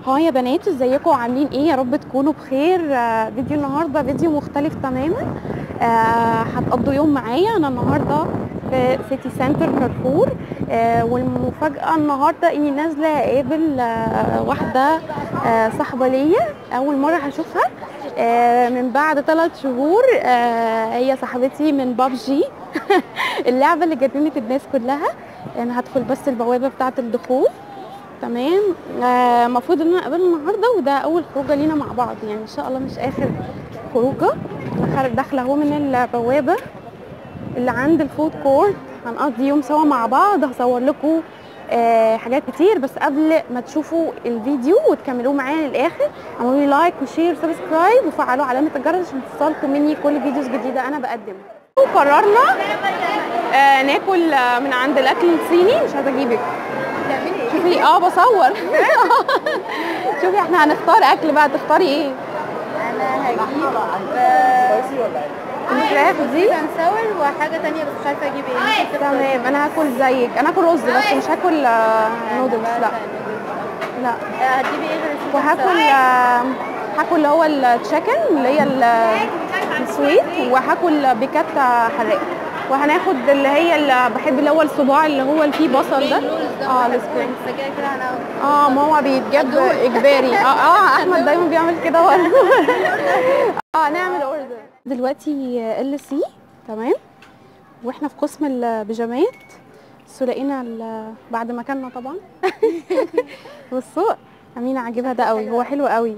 هاي يا بنات ازيكم عاملين ايه يا رب تكونوا بخير آه، فيديو النهارده فيديو مختلف تماما آه، هتقضوا يوم معايا انا النهارده في سيتي سنتر كارفور آه، والمفاجاه النهارده اني نازله اقابل آه، واحده آه، صاحبه ليا اول مره هشوفها آه، من بعد ثلاث شهور آه، هي صاحبتي من بابجي اللعبه اللي جننت الناس كلها انا هدخل بس البوابه بتاعه الدخول تمام المفروض ان انا اقابلها النهارده وده اول خروجه لينا مع بعض يعني ان شاء الله مش اخر خروجه انا خارج داخله اهو من البوابه اللي عند الفود كورت هنقضي يوم سوا مع بعض هصور لكم آه حاجات كتير بس قبل ما تشوفوا الفيديو وتكملوه معايا للاخر اعملوا لي لايك وشير وسبسكرايب وفعلوا علامه الجرس عشان توصلكم مني كل فيديوز جديده انا بقدمها وقررنا آه ناكل آه، من عند الاكل الصيني مش عايزه اجيبك شوفي اه بصور شوفي احنا هنختار اكل بقى تختاري ايه انا هجيب الفراخ دي سنسور وحاجه تانية بس مش عارفه اجيب ايه ممكن تختار تمام انا هاكل زيك انا هاكل رز بس مش هاكل آه، نودلز لا لا آه، هتجيبي ايه غير السوشي وهاكل آه، هاكل اللي هو التشيكن اللي هي ال- السويت وهاكل بيكات حراق وهناخد اللي هي اللي بحب اللي هو الصباع اللي هو اللي فيه بصل ده اه السبرينج بس كده كده انا اه ما هو بيتجاب اجباري اه اه احمد دايما بيعمل كده برضه اه نعمل اوردر دلوقتي ال سي تمام واحنا في قسم البيجامات بس لقينا ال- بعد ما كنا طبعا بصوا امينه عاجبها ده قوي هو حلو قوي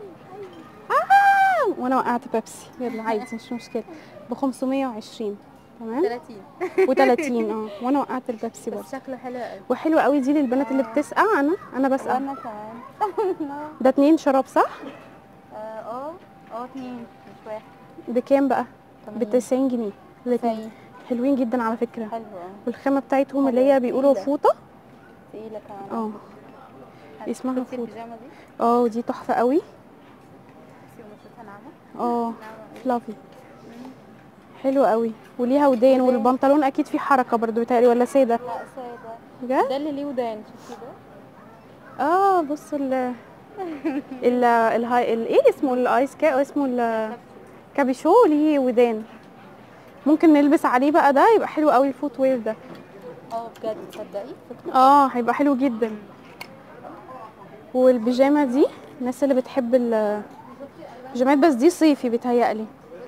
آه وانا وقعت بيبسي يلا عادي مش مشكله ب 520 تمام 30 و30 اه وانا وقعت البيبسي برضه بس شكله حلو قوي وحلو قوي دي للبنات اللي بتسقع انا انا بسقع وانا كمان ده اتنين شراب صح اه اه اه اتنين مش واحد بكام بقى ب تمانين. 90 جنيه الاتنين تسعين. حلوين جدا على فكره حلو اه والخامه بتاعتهم اللي هي بيقولوا تقيلة. فوطه تقيله كمان اه اسمها شفتي فوطه البيجامه دي اه ودي تحفه قوي بصي ومشيتها ناعمه اه ناعمه فلافي حلو قوي وليها ودان والبنطلون اكيد فيه حركه برضو بتهيألي ولا ساده لا ساده بجد ده اللي ليه ودان شفتي ده اه بصوا ال ال الهاي ال- ايه اسمه الايس كا اسمه الكابيشو ليه ودان ممكن نلبس عليه بقى ده يبقى حلو قوي الفوت وير ده اه بجد تصدقي فكره اه هيبقى حلو جدا والبيجامه دي الناس اللي بتحب ال- البيجامات بس دي صيفي بيتهيألي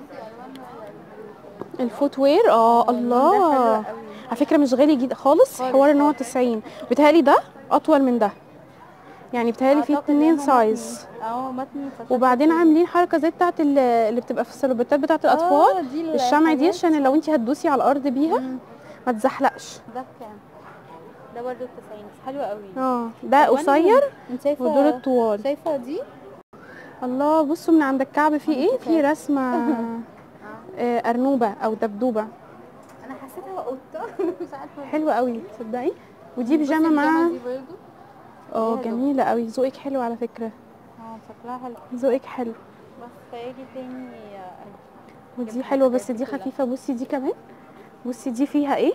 الفوت وير اه الله على فكره مش غالي جدا خالص حوار ان هو 90 بيتهيألي ده اطول من ده يعني بيتهيألي فيه أعتقد اتنين إنه سايز متني. اه متني فشكله وبعدين حلو. عاملين حركه زي بتاعت ال- اللي بتبقى في السلوبيتات بتاعت الاطفال آه، دي الشمع دي الحاجات. عشان لو انت هتدوسي على الارض بيها مم. ما تزحلقش ده بكام؟ ده برضه 90 بس حلو قوي اه ده طب وأنا- قصير انت شايفه ودول الطوال شايفه دي الله بصوا من عند الكعب في ايه في رسمه آه، ارنوبه او دبدوبه انا حسيتها قطه مش عارفه حلوه قوي تصدقي ودي بصي بيجامه البيجامة مع دي برضه اه ليها جميله قوي ذوقك حلو على فكره اه شكلها حلو ذوقك حلو بس فيجي تاني آه، ودي جبنا حلوه الحاجات بس دي دي كلها. خفيفه بصي دي كمان بصي دي فيها ايه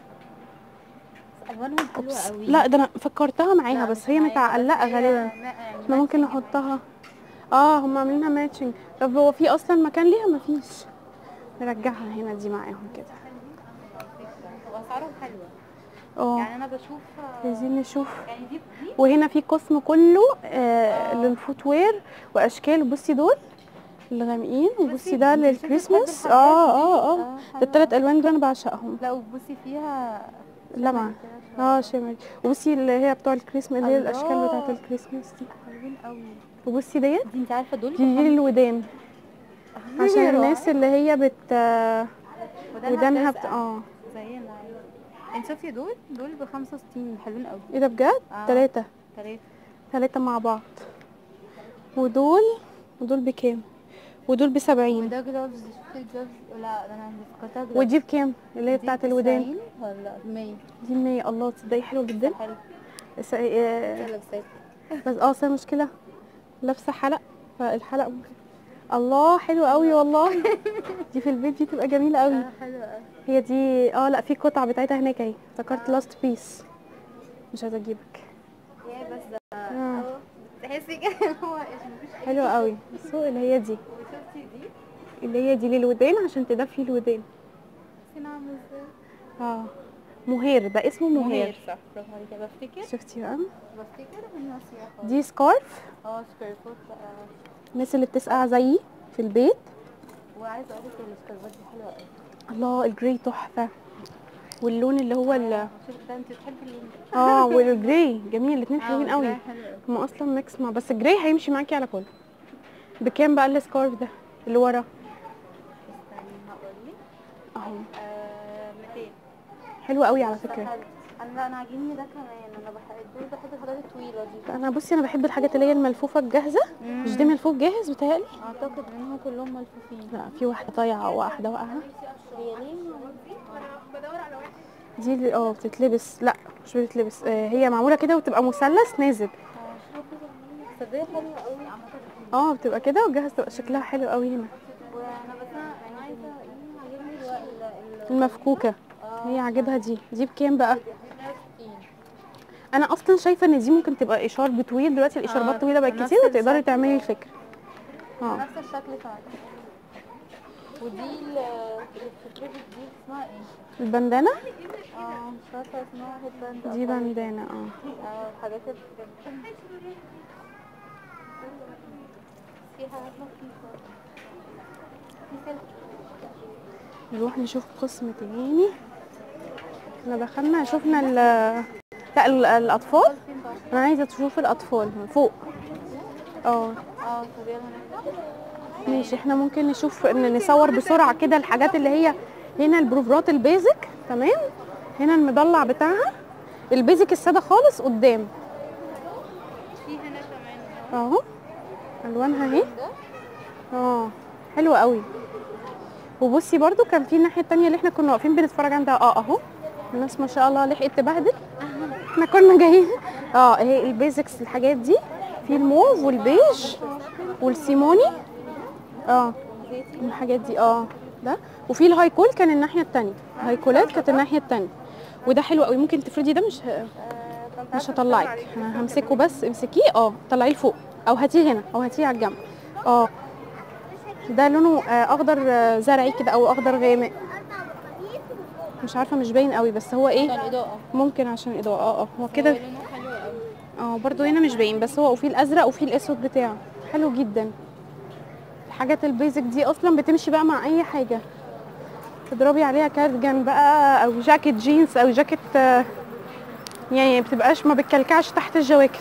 بس الوانهم حلوه أوبس. قوي لا ده انا فكرتها معاها لا، بس مش هي معايا، متعلقه بس هي غالبا ما- يعني احنا ممكن matching نحطها اه هم عاملينها ماتشنج طب هو في اصلا مكان ليها مفيش نرجعها هنا دي معاهم كده يعني. واسعارهم حلوه اه يعني انا بشوف آه، عايزين نشوف يعني دي دي وهنا في قسم كله آه للفوت وير واشكال بصي دول الغامقين وبصي ده انتي شوفي للكريسماس بتحبي الحاجات اه دي. اه اه آه، ده حلوة. التلات الوان دول انا بعشقهم لا وبصي فيها لمعة كده شوية. اه شمال وبصي اللي هي بتوع الكريسماس اللي هي الله. الاشكال بتاعت الكريسماس دي حلوين قوي وبصي ديت دي انت عارفه دول دي دي للودان عشان الناس اللي هي بت آه، ودانها بت... اه زينا انت شفتي دول دول ب 65 حلوين قوي ايه ده بجد آه. تلاتة ثلاثه تلاتة مع بعض ودول ودول بكام ودول بسبعين وده جلوفز شفتي الجلوفز لا ده انا فكرتها جلوفز ودي بكام اللي هي دي بتاعت الودان 90 ولا 100 دي 100 الله تصدقي حلوه جدا حلو بس آه، ده لابسات بس اه بس هي مشكله لابسه حلق فالحلق ممكن الله حلو قوي والله دي في البيت دي تبقى جميله قوي اه حلو قوي هي دي اه لا في قطعه بتاعتها هناك اهي افتكرت لاست بيس مش عايزه اجيبك يا بس ده آه. اه تحسي كده إن هو إيش مفيش أي حلوه قوي بس هو اللي هي دي وشفتي دي اللي هي دي للودان عشان تدفي الودان بصي أنا عاملة ازاي اه مهير ده اسمه مهير صح برافو عليكي بفتكر شفتي بقى بفتكر إن ناسيها خالص دي سكارف اه سكيرفوت بقى الناس اللي بتسقع زيي في البيت وعايزة أقول لك السكيرفات دي حلوة أوي الله الجراي تحفه واللون اللي هو ال شوفي ده أنت بتحبي اللون اه والجراي جميل الاثنين حلوين آه، قوي ده حلو أوي هما اصلا ميكس مع بس الجراي هيمشي معاكي على كله بكام بقى السكارف ده اللي ورا استني هقول لك اهو آه 200 حلو قوي على ده فكره حلو. انا انا عاجبني ده كمان انا بحب دول بحب الحاجات الطويله دي انا بصي انا بحب الحاجات اللي هي الملفوفه الجاهزه مش ده ملفوف جاهز بتهيألي اعتقد انهم كلهم ملفوفين لا في واحده ضايعه وواحده واقعه هي ليه دي اللي اه بتتلبس لا مش بتتلبس آه هي معموله كده وتبقى مثلث نازل صدقني حلوه قوي عامه اه بتبقى كده والجاهز تبقى شكلها حلو قوي هنا وانا بس انا أنا عايزه ايه عاجبني الو- ال- ال- المفكوكه هي عاجبها دي دي بكام بقى 160. انا اصلا شايفه ان دي ممكن تبقى اشارب طويل دلوقتي الاشاربات آه، طويله بقت نفس كتير وتقدري الشكل تعملي ده. الفكره اه نفس الشكل فعلا ودي ال- اللي بتتلبس دي اسمها ايه؟ البندانه اه مش عارفه اسمها هيد باند أو دي حاجة بندانه اه كده. اه الحاجات اللي في حاجات لطيفه في سلك نروح نشوف قسم تاني احنا دخلنا شفنا ال لا ال- الاطفال فين بقى؟ انا عايزه تشوف الاطفال من فوق اه اه طب يلا نفتح ماشي احنا ممكن نشوف ان نصور بسرعه كده الحاجات اللي هي هنا البروفرات البيزك تمام هنا المضلع بتاعها البيزك الساده خالص قدام في هنا كمان اهو الوانها اهي ده اه حلوه قوي وبصي برضو كان في الناحيه التانية اللي احنا كنا واقفين بنتفرج عندها اه اهو الناس ما شاء الله لحقت تبهدل احنا كنا جايين اه اهي البيزكس الحاجات دي في الموف والبيج والسيموني اه الحاجات دي اه ده وفي الهاي كول كان الناحيه التانية الهايكولات كانت الناحيه التانية وده حلو قوي ممكن تفردي ده مش ه... مش هطلعك انا همسكه بس امسكيه اه طلعيه لفوق او هاتيه هنا او هاتيه على الجنب اه ده لونه آه، اخضر آه، زرعي كده او اخضر غامق مش عارفه مش باين قوي بس هو ايه الاضاءه ممكن عشان الاضاءه اه اه هو كده لونه حلو قوي اه برضو هنا مش باين بس هو وفي الازرق وفي الاسود بتاعه حلو جدا الحاجات البيزك دي اصلا بتمشي بقى مع اي حاجه تضربي عليها كارديجان بقى او جاكيت جينز او جاكيت آه، يعني بتبقاش ما بتكلكعش تحت الجواكت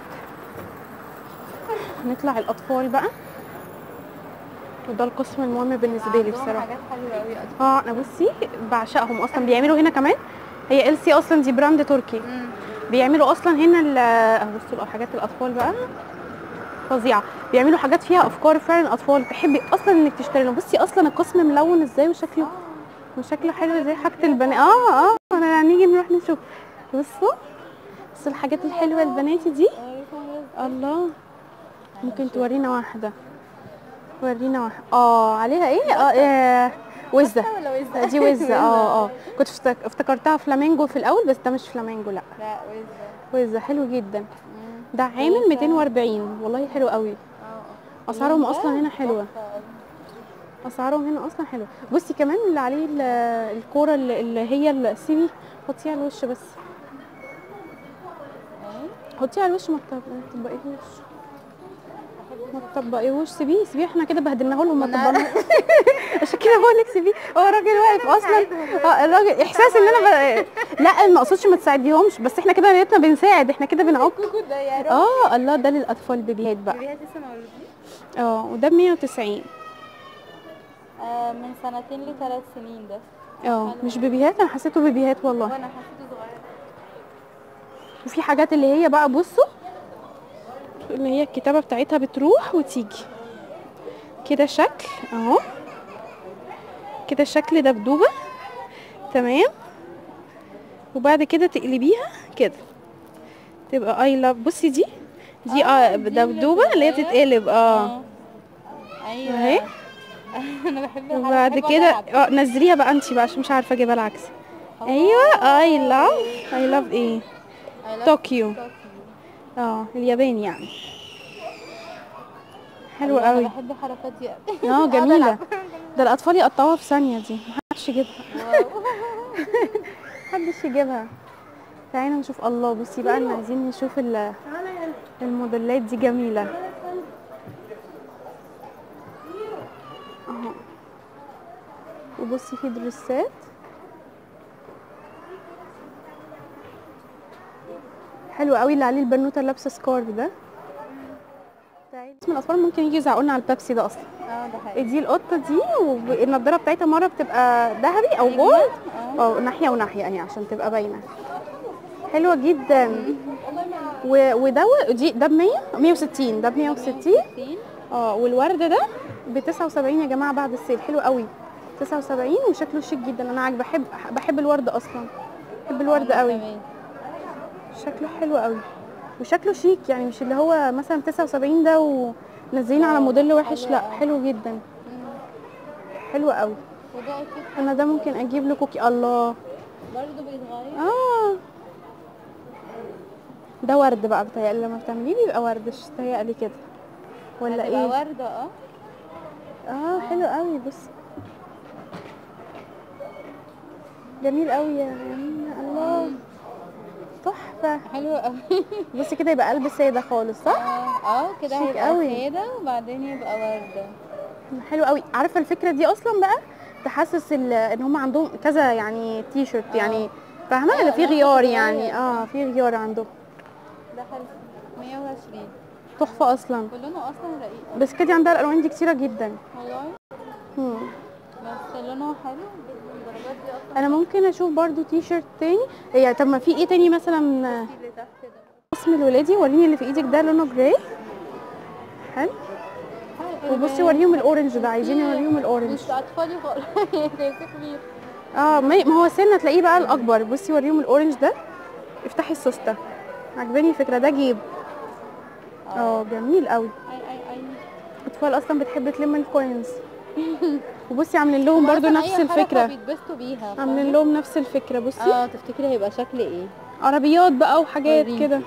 نطلع الاطفال بقى وده القسم المهم بالنسبه لي عندهم بصراحه حاجات حلوه قوي اه انا بصي بعشقهم اصلا بيعملوا هنا كمان هي ال سي اصلا دي براند تركي بيعملوا اصلا هنا ال- اهو بصوا حاجات الاطفال بقى فظيعه بيعملوا حاجات فيها افكار فعلا اطفال تحبي اصلا انك تشتري لهم بصي اصلا القسم ملون ازاي وشكله وشكله حلو زي حاجه البنات اه اه انا نيجي نروح نشوف بصوا بس الحاجات الحلوه البناتي دي الله ممكن تورينا واحده ورينا واحده اه عليها ايه اه, آه وزه ولا وزه دي وزه اه اه كنت افتك- افتكرتها فلامينجو في الاول بس ده مش فلامينجو لا لا وزه وزه حلو جدا ده عامل 240 والله حلو قوي اه اسعارهم اصلا هنا حلوه اسعارهم هنا اصلا حلوه بصي كمان اللي عليه ال- الكوره اللي اللي هي السيبي حطيها على الوش بس حطيها على الوش ما تطب- ما تطبقيهوش ما تطبقيهوش سيبيه سيبيه احنا كده بهدلناه لهم ما أنا- طبقناهوش عشان كده بقول لك سيبيه هو الراجل واقف اصلا اه الراجل احساس ان انا ب... لا ما اقصدش ما تساعديهمش بس احنا كده يا ريتنا بنساعد احنا كده بنعك ده يا رب اه الله ده للاطفال بيبيهات بقى بيبيهات لسه مولودين اه وده ب 190 آه من سنتين لثلاث سنين ده اه مش بيبيهات انا حسيته بيبيهات والله وانا حسيته صغير وفي حاجات اللي هي بقى بصوا اللي هي الكتابة بتاعتها بتروح وتيجي كده شكل اهو كده الشكل دبدوبة تمام وبعد كده تقلبيها كده تبقى اي لاف بصي دي دي اه دبدوبة اللي هي تتقلب اه ايوه اهي انا بحب الحاجات- وبعد بحب كده ألعب. اه نزليها بقى انتي بقى عشان مش عارفة اجيبها العكس ايوه اي لاف اي لاف ايه I love طوكيو Tokyo. اه اليابان يعني حلو أنا قوي بحب الحركات دي قوي اه أقعد جميله ألعب. ده الاطفال يقطعوها في ثانيه دي محدش يجيبها واو. محدش يجيبها تعالى نشوف الله بصي بقى إن عايزين نشوف ال- الموديلات دي جميله اهو وبصي في دريسات حلو قوي اللي عليه البنوته لابسه سكارف ده تعالي اسم الاطفال ممكن يجي يزعقولنا على البيبسي ده اصلا اه ده حقيقي دي القطه دي والنضاره بتاعتها مره بتبقى ذهبي او جولد اه ناحيه وناحيه يعني عشان تبقى باينه حلوه جدا و- وده دي ده ب 100 160 ده ب 160 60 اه والورد ده ب 79 يا جماعه بعد السيل حلو قوي 79 وشكله شيك جدا انا عاجب بحب بحب الورد اصلا بحب الورد وأنا قوي كمان. شكله حلو قوي وشكله شيك يعني مش اللي هو مثلا 79 ده ونازلين على آه، موديل وحش حلو لا أوي. حلو جدا مم. حلو قوي وده اكيد انا ده ممكن اجيب له كوكي الله برضه بيتغير اه ده ورد بقى بتهيألي لما بتعمليه بيبقى ورد مش بتهيألي كده ولا هتبقى ايه وردة اه اه حلو قوي بص جميل قوي يا يمين الله تحفه حلو قوي بصي كده يبقى قلب ساده خالص صح اه اه كده شيك هيبقى قوي. سادة وبعدين يبقى وردة حلو قوي عارفه الفكره دي اصلا بقى تحسس ال- ان هم عندهم كذا يعني تي شيرت يعني فاهمه آه، اللي في لا، غيار بتتغير. يعني اه في غيار عندهم ده حلو 120 تحفه اصلا ولونه اصلا رقيق بس كده عندها الالوان دي كتيره جدا والله مم. بس لونه حلو الدرجات دي اصلا انا ممكن اشوف برضو تي شيرت تاني هي طب ما في ايه تاني مثلا في اللي تحت ده اسم الولادي وريني اللي في ايدك ده لونه جراي حلو وبصي وريهم الاورنج ده عايزين نوريهم الاورنج مش اطفالي خالص ده كبير اه ما ما هو سن هتلاقيه بقى الاكبر بصي وريهم الاورنج ده افتحي السوسته عجباني الفكره ده جيب اه جميل قوي اي اي اي الاطفال اصلا بتحب تلم الكوينز وبصي عاملين لهم هما برضو أصلاً نفس أي حركة الفكره بيتبسطوا بيها عاملين فاهمة؟ لهم نفس الفكره بصي اه تفتكري هيبقى شكل ايه عربيات بقى وحاجات وريني. كده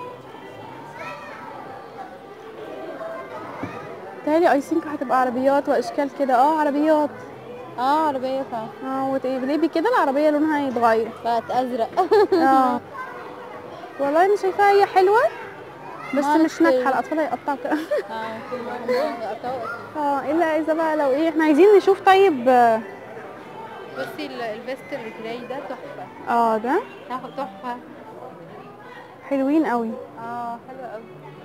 تهيألي اي ثينك هتبقى عربيات واشكال كده اه عربيات اه عربية فعلا اه وتقلبي كده العربيه لونها هيتغير بقت ازرق اه والله انا شايفاها هي حلوه بس ما مش ناجحه أعرفش. الاطفال هيقطعوا كده اه كل واحد يقطعوا أكيد. اه الا اذا بقى لو ايه احنا عايزين نشوف طيب اه بصي ال- الفيست الجراي ده تحفة آه، ده تحفة تحفة حلوين قوي اه حلو قوي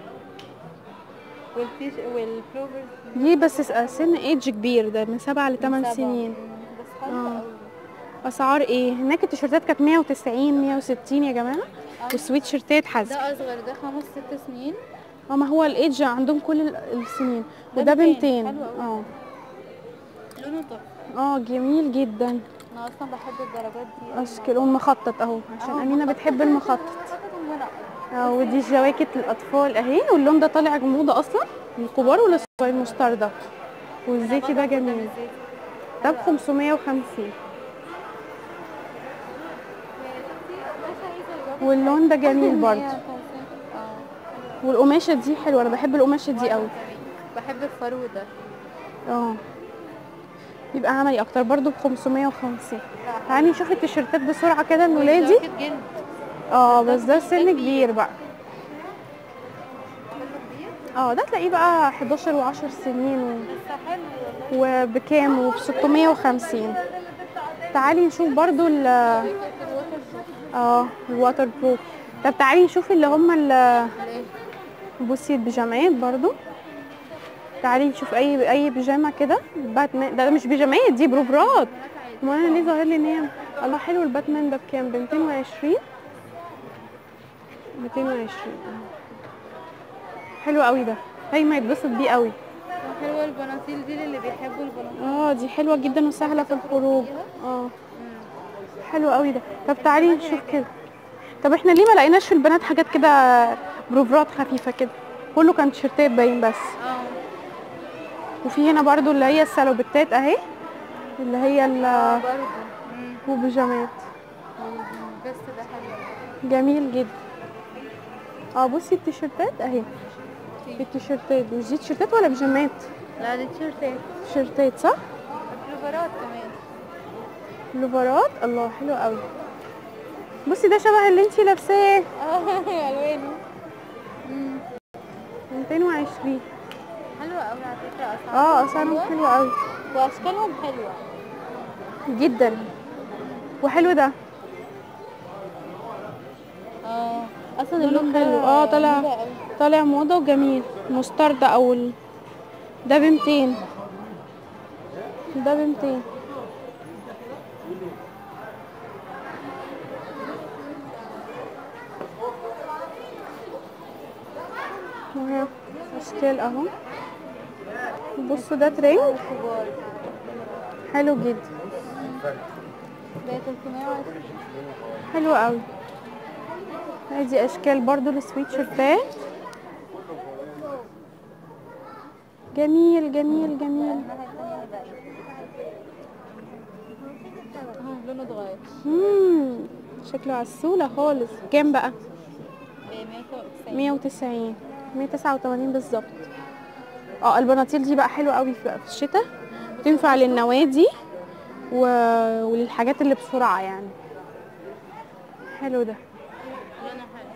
والتيش والبلوفرز دي بس س- سن ايدج كبير ده من سبعة لثمان سبعة. سنين مم، بس حلو آه. قوي اسعار ايه هناك التيشيرتات كانت 190 160 يا جماعه والسويت شيرتات حزم ده اصغر ده خمس ست سنين اه ما هو الايدج عندهم كل ال- السنين ده وده ب 200. 200 حلو أوي. اه لونه تحفة اه جميل جدا انا اصلا بحب الدرجات دي اشكال مخطط اهو عشان آه، امينه مخطط. بتحب المخطط مخطط المرأة اه ودي جواكت الاطفال اهي واللون ده طالع موضه اصلا للكبار وللصغيرين مستردة والزيتي ده جميل ده ب 550 واللون ده جميل برضه اه والقماشه دي حلوه انا بحب القماشه دي قوي بحب الفرو ده اه يبقى عملي اكتر برضو ب 550 تعالي نشوف التيشيرتات بسرعه كده لولادي جاكيت جلد اه بس ده سن كبير. كبير بقى اه ده تلاقيه بقى 11 و10 سنين و... بس حلو والله وبكام وب 650 تعالي نشوف برضو ال اه الواتر بروف طب تعالي نشوف اللي هم ال ليه؟ بصي البيجامات برضو تعالي نشوف اي اي بيجامه كده باتمان ده, ده مش بيجامات دي بروفرات ما انا ليه ظاهر لي ان هي الله حلو الباتمان ده بكام ب 220 220 حلو قوي ده هيما يتبسط بيه قوي حلوة البناطيل دي للي بيحبوا البناطيل اه دي حلوه جدا وسهله في الخروج اه حلو قوي ده طب تعالي نشوف كده طب احنا ليه ما لقيناش في البنات حاجات كده بروفرات خفيفه كده كله كان تيشيرتات باين بس اه وفي هنا برضو اللي هي السلوبتات اهي اللي هي ال- برضه امم وبيجامات بس ده حلو جميل جدا اه بصي التيشيرتات اهي التيشيرتات مش دي تيشيرتات ولا بيجامات لا دي تيشيرتات تيشيرتات صح بلوفرات كمان لوفرات الله حلو قوي بصي ده شبه اللي انتي لابساه اه الوانه 220 حلوه قوي على فكره اسعارهم اه اسعارهم حلوه قوي واشكالهم حلوه جدا وحلو ده اه اصلا لونه اللون ده حلو. اه، طالع. جميل قوي. طالع موضه وجميل مسترد او ال... ده ب 200 ده ب 200 وهي اشكال اهو بصوا ده ترنج كبار حلو جدا ده 320 حلو قوي ادي اشكال برضو للسويت شيرتات جميل جميل جميل الناحيه الثانيه هيبقى اه لونه اتغير مم. شكله عسولة خالص كام بقى ب 190 190 189 بالظبط اه البناطيل دي بقى حلوه قوي في في الشتاء تنفع للنوادي و... وللحاجات اللي بسرعه يعني حلو ده لونه حلو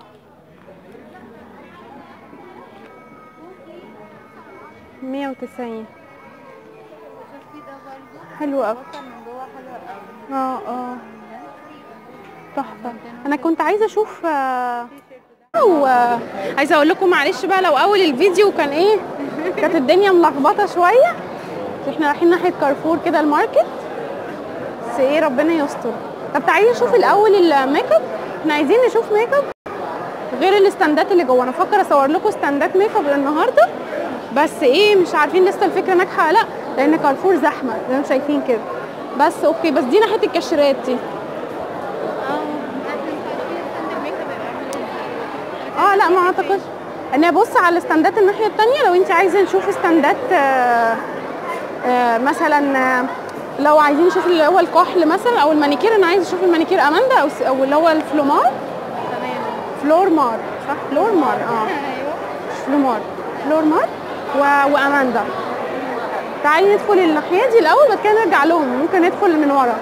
190 شفتي ده برضه حلو قوي بطل من جوه حلو قوي اه اه تحفه انا كنت عايزه اشوف آه، وعايزه اقول لكم معلش بقى لو اول الفيديو كان ايه كانت الدنيا ملخبطه شويه احنا رايحين ناحيه كارفور كده الماركت بس ايه ربنا يستر طب تعالي نشوف الاول الميك اب احنا عايزين نشوف ميك اب غير الاستندات اللي جوه انا بفكر اصور لكم استندات ميك اب النهارده بس ايه مش عارفين لسه الفكره ناجحه ولا لا لان كارفور زحمه زي ما انتم شايفين كده بس اوكي بس دي ناحيه الكاشيرات دي اه لكن في ستاند الميك اب هيبقى عامل ازاي اه لا ما اعتقدش انا ابص على الاستندات الناحيه التانية لو انت عايزه نشوف استندات آه آه مثلا آه لو عايزين نشوف اللي هو الكحل مثلا او المانيكير انا عايزه اشوف المانيكير اماندا او س- او اللي هو الفلومار تمام فلور مار صح فلور مار اه ايوه مش فلومار فلور مار و... واماندا تعالي ندخل الناحيه دي الاول بعد كده نرجع لهم ممكن ندخل من ورا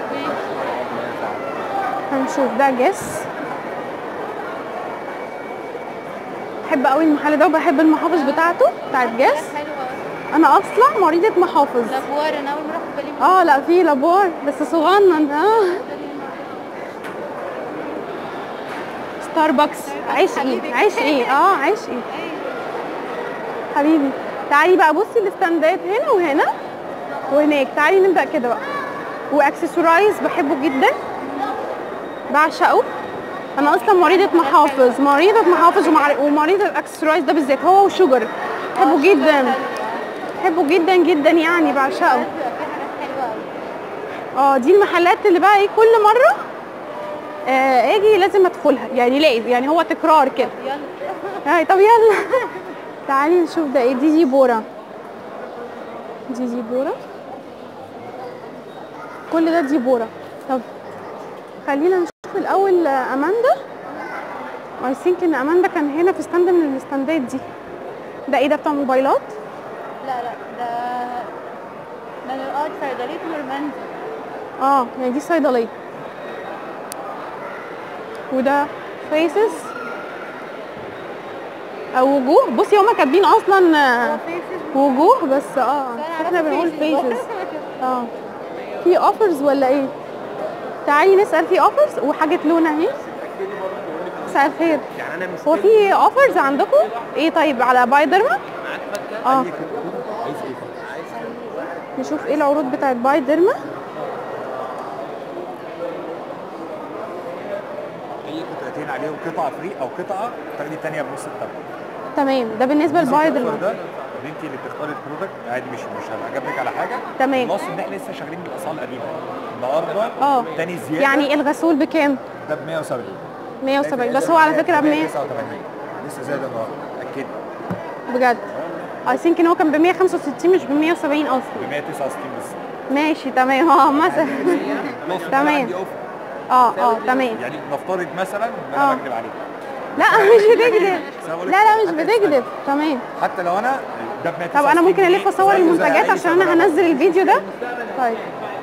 هنشوف ده جس بحب قوي المحل ده وبحب المحافظ بتاعته بتاعت جس حلو قوي انا اصلا مريضه محافظ لافوار انا اول مره اخد بالي من اه لا في لابور بس صغنن اه ستاربكس عيش ايه حبيبي. عيش ايه اه عيش ايه حبيبي تعالي بقى بصي الاستندات هنا وهنا وهناك تعالي نبدا كده بقى واكسسورايز بحبه جدا بعشقه انا اصلا مريضه محافظ مريضه محافظ ومع- ومريضه الاكسسورايز ده بالذات هو وشوجر بحبه جدا بحبه جدا جدا يعني بعشقه بيبقى في حاجات حلوه قوي اه دي المحلات اللي بقى ايه كل مره آه اجي لازم ادخلها يعني لازم يعني هو تكرار كده يلا هاي طب يلا تعالي نشوف ده ايه دي دي بورا دي دي بورا كل ده دي بورا طب خلينا نشوف الاول آه، اماندا اي ثينك ان اماندا كان هنا في ستاند من الستاندات دي ده ايه ده بتاع موبايلات لا لا ده ده اه دي صيدليه نورماندي اه يعني دي صيدليه وده فيسز او وجوه بصي هما كاتبين اصلا آه، هو فيسز وجوه بس اه احنا بنقول فيسز اه في اوفرز ولا ايه تعالي نسال في اوفرز وحاجه لون اهي مساء الخير يعني انا مش هو في اوفرز عندكم ايه طيب على بايدرما اه عايز ايه نشوف ايه العروض بتاعت بايدرما اي قطعتين عليهم قطعه فري او قطعه تاخدي الثانيه بنص الثمن تمام ده بالنسبه لبايدرما ده ان انت اللي بتختاري البرودكت عادي مش مش هيعجبك على حاجه تمام. بلس ان احنا لسه شغالين بالاسعار القديمه النهارده اه تاني زياده يعني الغسول بكام ده ب 170 170 بس هو على فكره ب 100 189 لسه زاد النهارده اكد بجد اي ثينك ان هو كان ب 165 مش ب 170 اصلا ب 169 بس ماشي تمام اه مثلا بلس إن تمام. أنا عندي اوفر اه اه تمام يعني نفترض مثلا ان آه. انا بكذب عليك لا مش بتكذب بس أنا بقول لك لا لا مش حتى بتكذب تمام حتى لو انا ده ب طب انا ممكن الف اصور زيه زي المنتجات أي عشان انا سيارة. هنزل الفيديو ده طيب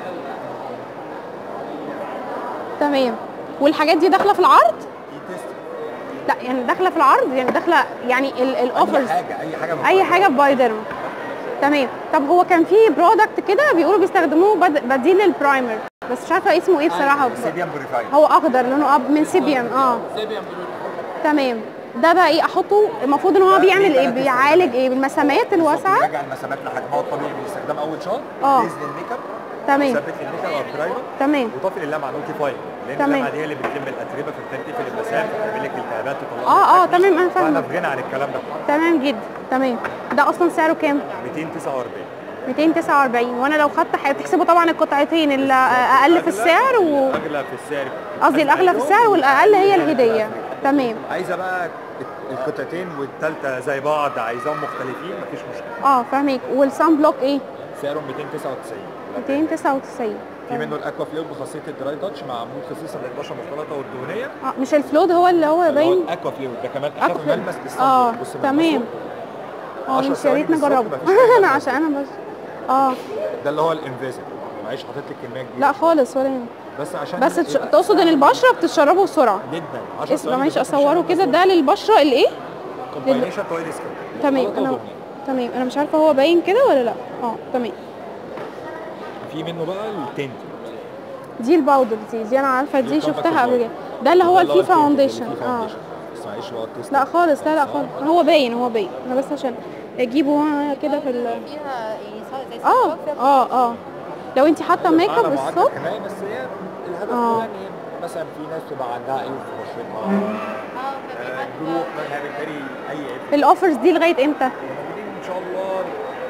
تمام والحاجات دي داخله في العرض في تيست. لا يعني داخله في العرض يعني داخله يعني اي الاوفرز حاجه اي حاجه من اي بره. حاجه ببايدرما تمام طب هو كان في برودكت كده بيقولوا بيستخدموه بد- بديل للبرايمر بس مش عارفه اسمه ايه بصراحه سيديان بوريفاين هو اخضر لونه اب من سيبيان اه تمام ده بقى ايه احطه المفروض ان هو ده بيعمل ليه ايه بقى بيعالج ايه بالمسامات الواسعه بيرجع المسامات لحجمها الطبيعي باستخدام اول شهر آه. بيز للميك اب تمام ثبت للميك اب او البرايمر تمام وطافي للمعه نوتيفاي لان تمام. اللمعه دي هي اللي بتلم الاتربه فبتقفل المسام فتعمل لك التهابات تطلع اه اه لك أكني. تمام انا فاحنا فاهمه في غنى عن الكلام ده كله تمام جدا تمام ده اصلا سعره كام 249 249 وانا لو خدت حاجه بتحسبوا طبعا القطعتين اللي اقل في السعر و الاغلى في السعر قصدي الاغلى في السعر والاقل هي الهديه تمام عايزه بقى القطعتين والثالثه زي بعض عايزاهم مختلفين مفيش مشكله اه فاهمك والسان بلوك ايه سعرهم 299 299 في منه الاكوا فلويد بخاصيه الدراي تاتش معمول خصيصا للبشره المختلطه والدهنيه اه مش الفلود هو اللي هو اللي هو باين الاكوا فلويد ده كمان أكوا اخف فلويد. ملمس للصن اه بص من تمام المصور. اه 10 مش يا ثواني ريت بالظبط نجربه مفيش حاجة انا بس. عشان انا بس اه ده اللي هو الانفيزيبل معلش حاطط لك كميه كبيره لا خالص ولا يهمك. بس عشان بس تش... يبقى- تقصد ان البشره بتتشربه بسرعه جدا 10 اسمع ماشي اصوره كده ده للبشره الايه كومباينيشن تويل سكين تمام انا تمام انا مش عارفه هو باين كده ولا لا اه تمام في منه بقى التنت دي الباودر دي دي انا عارفه دي دي compact شفتها قبل powder. كده ده اللي هو ده الفي التنت اللي فاونديشن فيه اه foundation. بس معلش بقى التست لا خالص لا لا خالص هو باين هو باين انا بس عشان اجيبه كده في ال فيها يعني سواء زي اه سواء فيها اه اه لو انت حاطه ميك اب أنا معدل الصبح حماية، بس هي الهدف آه. كله ان هي مثلا في ناس تبقى عندها عيوب في بشرتها اه ففي آه، حد جروح منها بالتالي اي عيب الاوفرز دي لغايه امتى موجودين ان شاء الله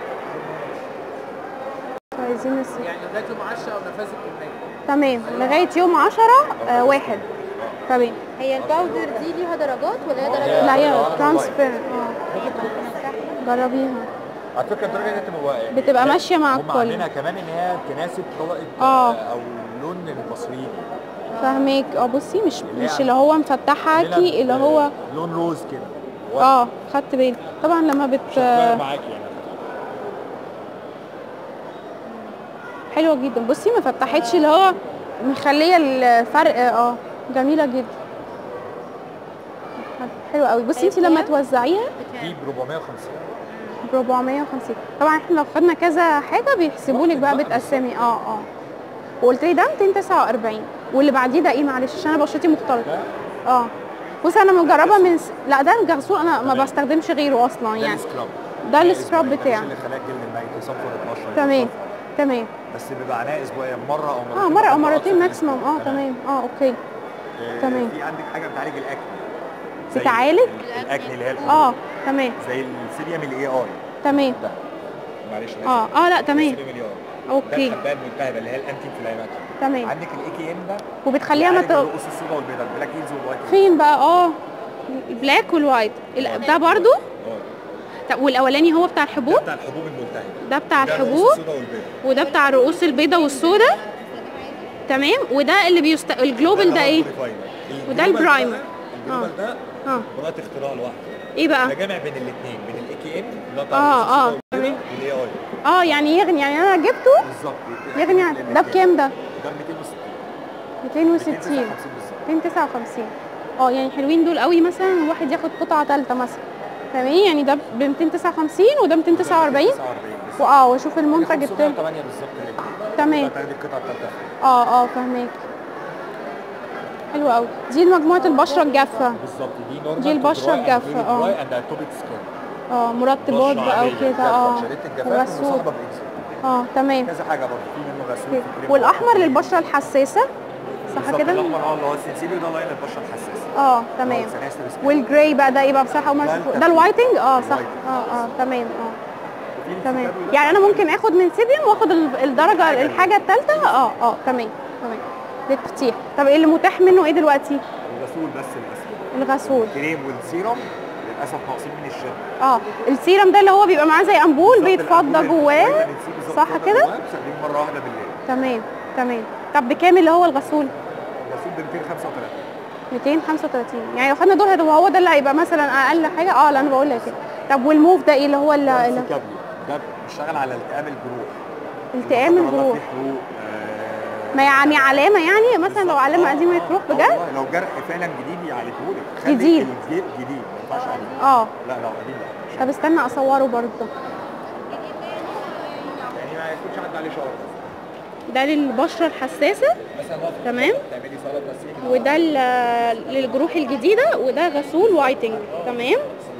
عايزين نس... يعني لغايه يوم 10 او نفاذ الكميه تمام لغايه يوم 10 آه واحد تمام هي الباودر دي ليها درجات ولا هي درجات؟ لا هي درجة ترانسبيرنت اه جربيها على فكره الدرجه دي بتبقى بتبقى ماشية مع هم الكل. عاملينها كمان ان هي تناسب طبقه آه. او لون المصريين فاهمك اه بصي مش اللي هي مش اللي هو مفتحاكي اللي هو لون روز كده هو اه خدت بالي طبعا لما بت شغال معاكي يعني حلوه جدا بصي ما فتحتش اللي هو مخليه الفرق اه جميله جدا حلوه قوي بصي انت لما توزعيها دي ب 450 ب 450 طبعا احنا لو خدنا كذا حاجه بيحسبوا لك بقى بتقسمي اه اه وقلت لي ده 249 واللي بعديه ده ايه معلش عشان انا بشرتي مختلطه ده اه بصي انا مجربه من س... لا ده الجغسول انا ما بستخدمش غيره اصلا ده يعني السكراب ده السكراب بتاعي اللي خلاك جلد الميت يصفر 12 تمام تمام بس بيبقى عناها اسبوعيا مره او مرتين اه مره او بتبقى مرتين أقصى ماكسيموم اه الأسبوع. تمام اه اوكي آه، تمام. في عندك حاجه بتعالج الاكني زي بتعالج؟ ال- الاكني اللي هي الحبوب. اه تمام زي السيليوم الاي اي تمام ده معلش أنا اه آسف. اه لا تمام السيليوم الاي اي ده اوكي الحبايه الملتهبه اللي هي الانتي انفلاماتوري تمام عندك الاي كي ام ده وبتخليها ما بيعالج ت... الرؤوس السوداء والبيضاء البلاك هيلز والوايت هيلز. فين بقى اه البلاك والوايت ال- ده برضو اه طب والاولاني هو بتاع ده الحبوب بتاع الحبوب الملتهبه ده بتاع ده الرؤوس الحبوب السوداء والبيضاء وده بتاع الرؤوس البيضاء والسوداء تمام وده اللي بيست الجلوبال ده ايه وده البرايمر. الجلوبال ده اه براءة اختراع لوحده ايه ده بقى جامع بين الاثنين بين الاي كي ام اللي هو بتاع آه، الرؤوس آه، السوداء والبيضاء والاي اي اه يعني يغني يعني انا جبته بالظبط يغني عن ده بكام ده ده 260 260 259 بالظبط 259 اه يعني حلوين دول قوي مثلا الواحد ياخد قطعه ثالثه مثلا تمام يعني ده ب 259 وده 249 49 واه واشوف المنتج التاني 8 بالظبط الاثنين تمام. تاخدي القطعه الثالثه اه اه فهماك حلو قوي دي مجموعه البشره الجافه بالظبط دي نورمال دي البشرة الجافة، اه. اند اتوبيك سكين اه مرطبات بقى وكده اه شريط الجفاف غسول ومصاحبه باكس اه تمام كذا حاجه برضه في منه غسول في كريم والاحمر للبشره الحساسه صح بالظبط، كده الاحمر اه اللي هو السنسيلي وده لاين البشره الحساسه اه تمام سناستر سكين. والجراي بقى ده يبقى بصراحه اول مره ده أشوفه. ده التفريق. الوايتنج اه صح الوايتنج. اه اه تمام اه وفي تمام الكتاب يعني انا ممكن اخد من سيبيوم واخد ال- الدرجه الحاجه الثالثه اه اه تمام تمام للتفتيح طب اللي متاح منه ايه دلوقتي الغسول بس للاسف الغسول الكريم والسيروم للاسف ناقصين من الشد اه السيرم ده اللي هو بيبقى معاه زي امبول بالظبط، بيتفضى الأنبول جواه الفيتامين سي بالظبط صح بيتفضى كده؟ جواه، بتستخدميه مره واحده بالليل تمام تمام طب بكام اللي هو الغسول الغسول ب 235 235 يعني لو خدنا دول هيبقى هو ده اللي هيبقى مثلا اقل حاجه اه لا انا بقول لك كده طب والموف ده ايه اللي هو اللي اللي- كابلي ده بيشتغل على التئام الجروح التئام لو لا قدر الله الجروح في حروق آه، ما يعني علامه يعني مثلا لو علامه آه، قديمه تروح آه بجد والله لو جرح فعلا جديد يعالجهولك خلي جديد. الجديد جديد ما ينفعش قديم اه لا لو قديم لا طب استنى اصوره برضه يعني ما يكونش عدى عليه شهر ده للبشره الحساسه مثلا وقت تمام. تعملي صلاه تسليم وده ل- للجروح الجديده وده غسول وايتنج تمام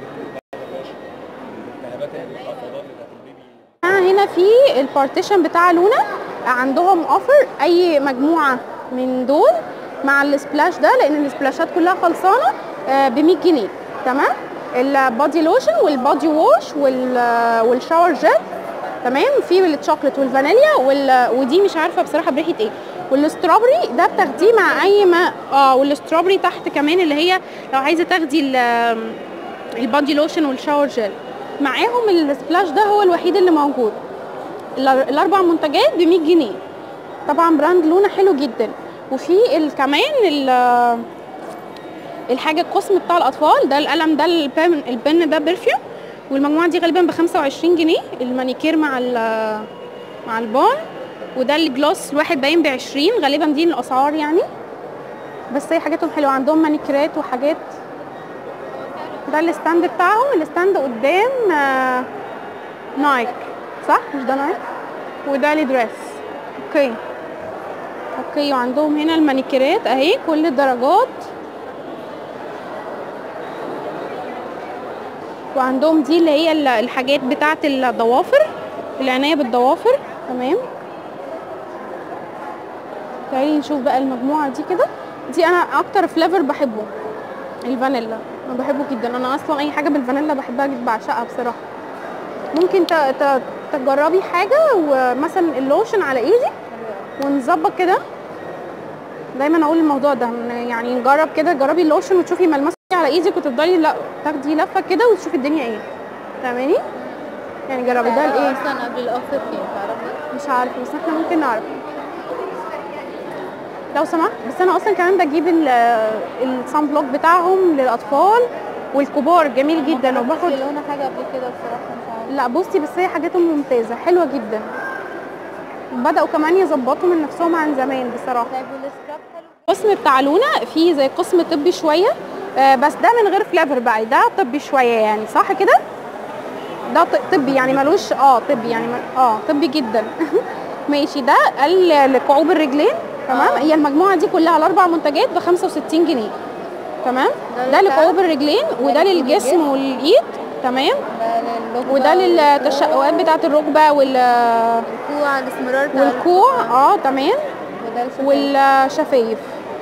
الالتهابات الانخفاضات بتاعت البيبي هنا في البارتيشن بتاع لونا عندهم اوفر اي مجموعه من دول مع السبلاش ده لان السبلاشات كلها خلصانه ب 100 جنيه تمام البادي لوشن والبادي ووش وال- والشاور جيل تمام في الشوكليت والفانيليا وال... ودي مش عارفه بصراحه بريحه ايه والستروبري ده بتاخديه مع اي ما اه والستروبري تحت كمان اللي هي لو عايزه تاخدي ال- البادي لوشن والشاور جيل معاهم السبلاش ده هو الوحيد اللي موجود الأر- الاربع منتجات ب 100 جنيه طبعا براند لونا حلو جدا وفي ال- كمان ال- الحاجه القسم بتاع الاطفال ده القلم ده البن, البن ده برفيوم والمجموعه دي غالبا ب 25 جنيه المانيكير مع ال- مع البون وده الجلوس الواحد باين ب 20 غالبا دي الاسعار يعني بس هي حاجاتهم حلوه عندهم مانيكيرات وحاجات ده الستاند بتاعهم الستاند قدام آه، نايك صح مش ده نايك وده الدريس اوكي اوكي وعندهم هنا المانيكيرات اهي كل الدرجات وعندهم دي اللي هي ال- الحاجات بتاعه الضوافر العنايه بالضوافر تمام تعالي نشوف بقى المجموعه دي كده دي انا اكتر فليفر بحبه الفانيلا انا بحبه جدا انا اصلا اي حاجه بالفانيلا بحبها جدا بعشقها بصراحه ممكن ت- ت- تجربي حاجه ومثلا اللوشن على ايدي ونظبط كده دايما اقول الموضوع ده إن يعني نجرب كده جربي اللوشن وتشوفي ملمسه على ايدك وتفضلي لا تاخدي لفه كده وتشوفي الدنيا ايه فاهماني يعني جربي ده الايه اصلا قبل الاوفر فين تعرفي مش عارفه بس احنا ممكن نعرف لو سمحت بس انا اصلا كمان بجيب الصن بلوك بتاعهم للاطفال والكبار جميل جدا وباخد لونا حاجه قبل كده بصراحه مش عارفه لا بصي بس هي حاجاتهم ممتازه حلوه جدا بداوا كمان يظبطوا من نفسهم عن زمان بصراحه طيب والسكراب حلو القسم بتاع لونا فيه زي قسم طبي شويه آه، بس ده من غير فلافر بقى ده طبي شويه يعني صح كده ده ط- طبي يعني ملوش اه طبي يعني مل- اه طبي جدا ماشي ده قال لكعوب الرجلين تمام هي المجموعه دي كلها الاربع منتجات ب 65 جنيه تمام ده ده بتاع- لكعوب الرجلين وده ده للجسم للجسم. والايد تمام ده للركبه وده للتشققات بتاعه الركبه وال والكوع الاسمرار بتاع والكوع الركبة. اه تمام وده الشفايف. والشفايف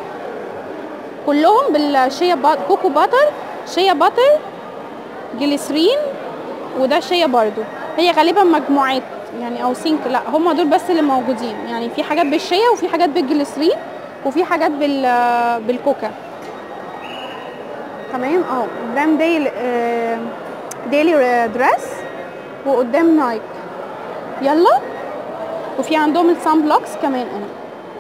كلهم بالشيا بات كوكو باتر شيا باتر جليسرين وده شيا برضو هي غالبا مجموعات يعني او سينك لا هم دول بس اللي موجودين يعني في حاجات بالشيا وفي حاجات بالجليسرين وفي حاجات بال بالكوكا تمام اه قدام ديل آه، ديلي دريس وقدام نايك يلا وفي عندهم السان بلوكس كمان اهي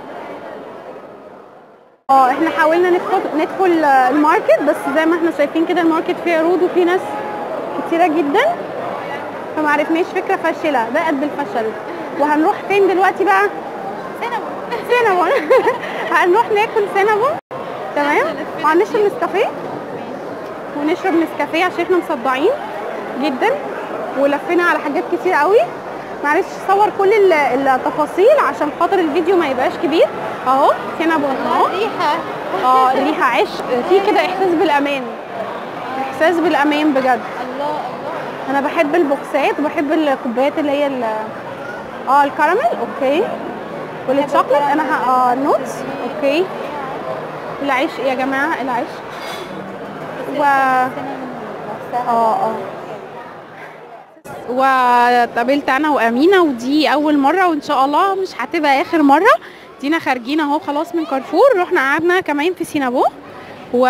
اه احنا حاولنا ندخل ندخل آه، الماركت بس زي ما احنا شايفين كده الماركت فيه عروض وفيه ناس كتيرة جدا فما عرفناش فكرة فاشلة بقت بالفشل وهنروح فين دلوقتي بقى؟ سينابون سينابون هنروح ناكل سينابون تمام وهنشرب نسكافيه ونشرب نسكافيه عشان احنا مصدعين جدا ولفينا على حاجات كتير قوي معلش صور كل ال- التفاصيل عشان خاطر الفيديو ما يبقاش كبير اهو سينابون اهو الريحه اه الريحه عشق في كده احساس بالامان احساس بالامان بجد الله الله انا بحب البوكسات وبحب الكوبايات اللي هي ال اه الكراميل اوكي والشوكليت انا ه... اه نوتس اوكي العيش يا جماعه العيش و نفسها اه اه وقابلت انا وامينه ودي اول مره وان شاء الله مش هتبقى اخر مره دينا خارجين اهو خلاص من كارفور رحنا قعدنا كمان في سينابو و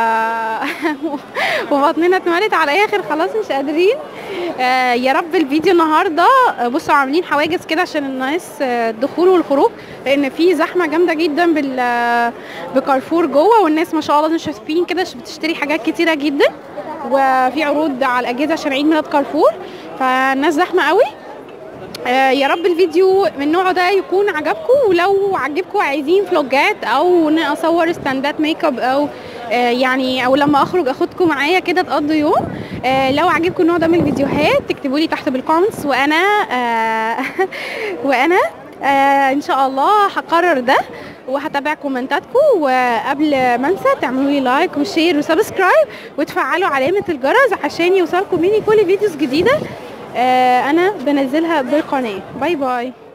وبطننا اتملت على الاخر خلاص مش قادرين آه يا رب الفيديو النهارده آه، بصوا عاملين حواجز كده عشان الناس آه، الدخول والخروج لان في زحمه جامده جدا بال آه، بكارفور جوه والناس ما شاء الله مش شايفين كده بتشتري حاجات كتيره جدا وفي عروض على الاجهزه عشان عيد ميلاد كارفور فالناس زحمه قوي آه، يا رب الفيديو من النوع ده يكون عجبكم ولو عجبكم عايزين فلوجات او ان اصور ستاندات ميك اب او آه، يعني او لما اخرج اخدكم معايا كده تقضوا يوم آه، لو عجبكم النوع ده من الفيديوهات تكتبوا لي تحت بالكومنتس وانا آه، وانا آه، ان شاء الله هقرر ده وهتابع كومنتاتكم وقبل ما انسى تعملوا لي لايك وشير وسبسكرايب وتفعلوا علامه الجرس عشان يوصلكم مني كل فيديوز جديده آه، انا بنزلها بالقناه باي باي